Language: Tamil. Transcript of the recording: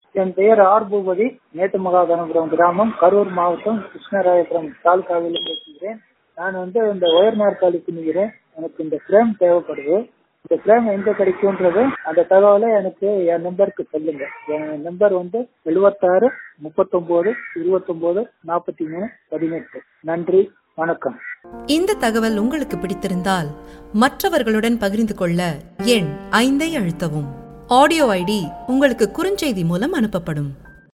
என் பெயர் ஆர் பூபதி மேட்டு மகாதனபுரம் கிராமம் கரூர் மாவட்டம் கிருஷ்ணராயபுரம் தாலுகாவில் பேசுகிறேன் நான் வந்து இந்த ஒயர் நாற்காலி துணிகிறேன் எனக்கு இந்த ஃப்ரேம் தேவைப்படுது இந்த ஃப்ரேம் எங்க கிடைக்கும்ன்றது அந்த தகவலை எனக்கு என் நம்பருக்கு சொல்லுங்க என் நம்பர் வந்து எழுபத்தாறு முப்பத்தொன்பது இருபத்தொன்பது நாற்பத்தி மூணு பதினெட்டு நன்றி வணக்கம் இந்த தகவல் உங்களுக்கு பிடித்திருந்தால் மற்றவர்களுடன் பகிர்ந்து கொள்ள எண் ஐந்தை அழுத்தவும் ஆடியோ ஐடி உங்களுக்கு குறுஞ்செய்தி மூலம் அனுப்பப்படும்